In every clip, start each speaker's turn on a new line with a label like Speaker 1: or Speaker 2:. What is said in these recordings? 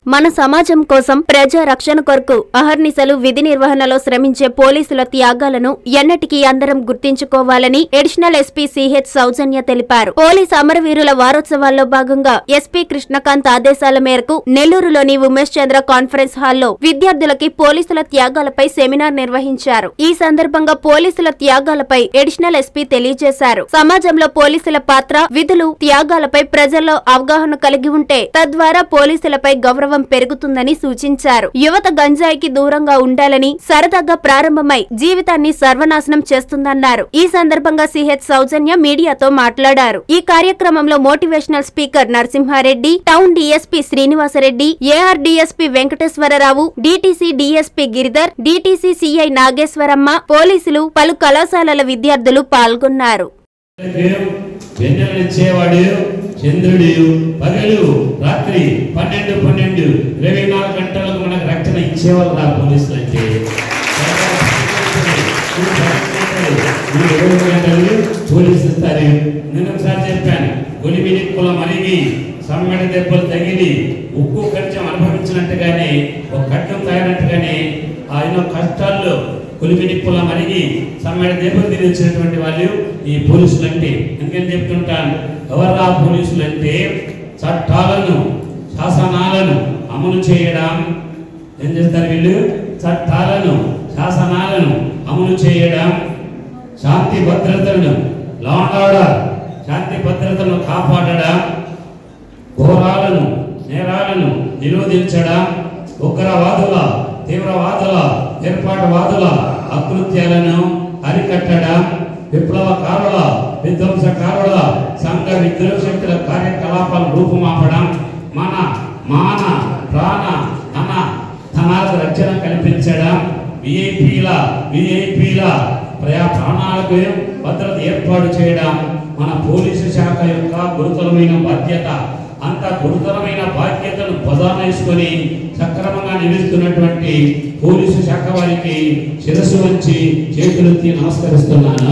Speaker 1: మన సమాజం కోసం ప్రజా రక్షణ కొరకు అహర్నిశలు విధి నిర్వహణలో శ్రమించే పోలీసుల త్యాగాలను ఎన్నటికీ అందరం గుర్తించుకోవాలని ఎడిషనల్ ఎస్పీ సిహెచ్ సౌజన్య తెలిపారు పోలీస్ అమరవీరుల వారోత్సవాల్లో భాగంగా ఎస్పీ కృష్ణకాంత్ ఆదేశాల మేరకు నెల్లూరులోని ఉమేష్ చంద్ర కాన్ఫరెన్స్ హాల్లో విద్యార్థులకి పోలీసుల త్యాగాలపై సెమినార్ నిర్వహించారు ఈ సందర్భంగా పోలీసుల త్యాగాలపై ఎడిషనల్ ఎస్పీ తెలియజేశారు సమాజంలో పోలీసుల పాత్ర విధులు త్యాగాలపై ప్రజల్లో అవగాహన కలిగి ఉంటే తద్వారా పోలీసులపై గౌరవం పెరుగుతుందని సూచించారు యువత గంజాయికి దూరంగా ఉండాలని సరదాగా ప్రారంభమై జీవితాన్ని సర్వనాశనం చేస్తుందన్నారు ఈ సందర్భంగా సిహెచ్ సౌజన్య మీడియాతో మాట్లాడారు ఈ కార్యక్రమంలో motivational speaker Narasimha Reddy town DSP Srinivasa Reddy AR DSP Venkateswara Rao DTC DSP Giridhar DTC CI Nageswaramma పోలీసులు పలు కళాశాలల విద్యార్థులు పాల్గొన్నారు
Speaker 2: వెన్నెలనిచ్చేవాడు చంద్రుడు పగలు రాత్రి పన్నెండు పన్నెండు ఇరవై నాలుగు గంటలకు మనకు రక్షణ ఇచ్చేవాళ్ళు రా పోలీసులు అంటే ఈ ఇరవై గంటలు పోలీసులు ఇస్తారు నేను ఒకసారి చెప్పాను గొలిమిడి కులం అరిగి సమ్మెడ దెబ్బలు తగిలి ఉక్కు ఖర్చం అనుభవించినట్టుగానే ఒక ఖడ్గం తాగినట్టుగానే ఆ ఎన్నో కష్టాల్లో కొలిమిడి కులం అరిగి సమ్మెడ దెబ్బలు తిరిగి వచ్చినటువంటి వాళ్ళు ఈ పోలీసులు అంటే అందుకని చెప్తుంటాను ఎవర్రా పోలీసులు అంటే చట్టాలను శాసనాలను అమలు చేయడం ఏం చేస్తారు వీళ్ళు చట్టాలను శాసనాలను అమలు చేయడం శాంతి భద్రతలను లా అండ్ ఆర్డర్ శాంతి భద్రతలను కాపాడడం ఘోరాలను నేరాలను నిరోధించడం ఉగ్రవాదుల తీవ్రవాదుల ఏర్పాటువాదుల అకృత్యాలను అరికట్టడం విప్లవకారుల విధ్వంసకారుల సంఘ విద్రోహ శక్తుల కార్యకలాపాలను రూపుమాపడం మన మాన ప్రాణ ధన ధనాలకు రక్షణ కల్పించడం విఐపీల విఐపీల ప్రయా ప్రాణాలకు భద్రత ఏర్పాటు చేయడం మన పోలీసు శాఖ యొక్క గురుతరమైన బాధ్యత అంత గురుతరమైన బాధ్యతను ప్రధాన వేసుకొని సక్రమంగా నిలుస్తున్నటువంటి పోలీసు శాఖ వారికి శిరస్సు వంచి చేతులెత్తి నమస్కరిస్తున్నాను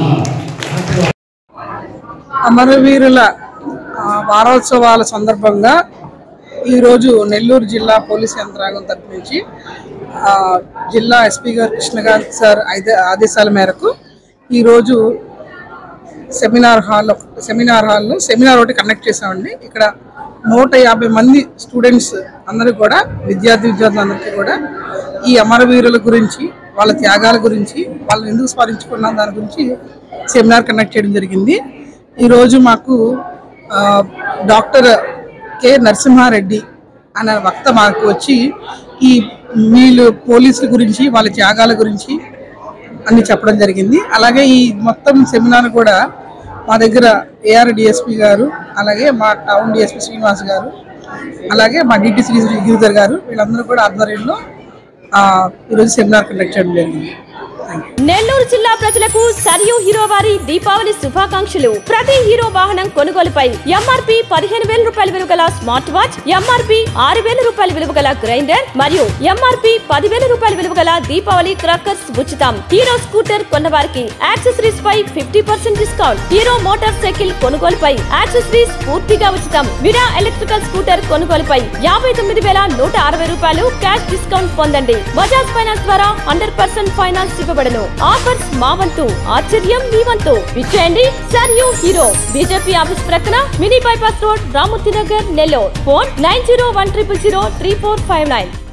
Speaker 3: అమరవీరుల ఆ, వారోత్సవాల సందర్భంగా ఈరోజు నెల్లూరు జిల్లా పోలీస్ యంత్రాంగం తరపు నుంచి ఆ, జిల్లా ఎస్పీ గారు కృష్ణకాంత్ సార్ ఐదే ఆదేశాల మేరకు ఈరోజు సెమినార్ హాల్ సెమినార్ హాల్లో సెమినార్ ఒకటి కండక్ట్ చేసామండి ఇక్కడ నూట యాభై మంది స్టూడెంట్స్ అందరూ కూడా విద్యార్థి విద్యార్థులందరికీ కూడా ఈ అమరవీరుల గురించి వాళ్ళ త్యాగాల గురించి వాళ్ళని ఎందుకు స్మరించుకున్నాం దాని గురించి సెమినార్ కండక్ట్ చేయడం జరిగింది ఈరోజు మాకు ఆ, డాక్టర్ కె నరసింహారెడ్డి అనే వక్త మాకు వచ్చి ఈ వీళ్ళు పోలీసుల గురించి వాళ్ళ త్యాగాల గురించి అన్ని చెప్పడం జరిగింది అలాగే ఈ మొత్తం సెమినార్ కూడా మా దగ్గర ఏఆర్ డిఎస్పి గారు అలాగే మా టౌన్ డిఎస్పి శ్రీనివాస్ గారు అలాగే మా డిటి శ్రీ శ్రీ గిరిధర్ గారు వీళ్ళందరూ కూడా ఆధ్వర్యంలో ఆ, ఈరోజు సెమినార్ కండక్ట్ చేయడం జరిగింది థ్యాంక్ యూ
Speaker 4: నెల్లూరు జిల్లా ప్రజలకు సరియు హీరో వారి దీపావళి శుభాకాంక్షలు ప్రతి హీరో వాహనం కొనుగోలుపై ఎంఆర్పి పదిహేను వేల రూపాయల విలువ గల స్మార్ట్ వాచ్ ఎంఆర్పి ఆరు వేల రూపాయల విలువ గల గ్రైండర్ మరియు ఎంఆర్పి పదివేల రూపాయల విలువ గల దీపావళి క్రాకర్స్ ఉచితం హీరో స్కూటర్ కొన్న వారికి యాక్సెసరీస్ పై fifty percent discount Hero motorcycle కొనుగోలుపై యాక్సెసరీస్ పూర్తిగా ఉచితం విరా ఎలక్ట్రికల్ స్కూటర్ కొనుగోలుపై యాభై తొమ్మిది వేల నూట అరవై రూపాయలు క్యాష్ డిస్కౌంట్ పొందండి బజాజ్ ఫైనాన్స్ ద్వారా హండ్రెడ్ పర్సెంట్ ఫైనాన్స్ ఇవ్వబడను ఆఫర్స్ మా వంతు ఆశ్చర్యం మీ వంతు విచ్చేయండి sir you Hero BJP office ప్రక్కన mini bypass road Ramamurthy Nagar Nellore phone nine zero one triple zero three four five nine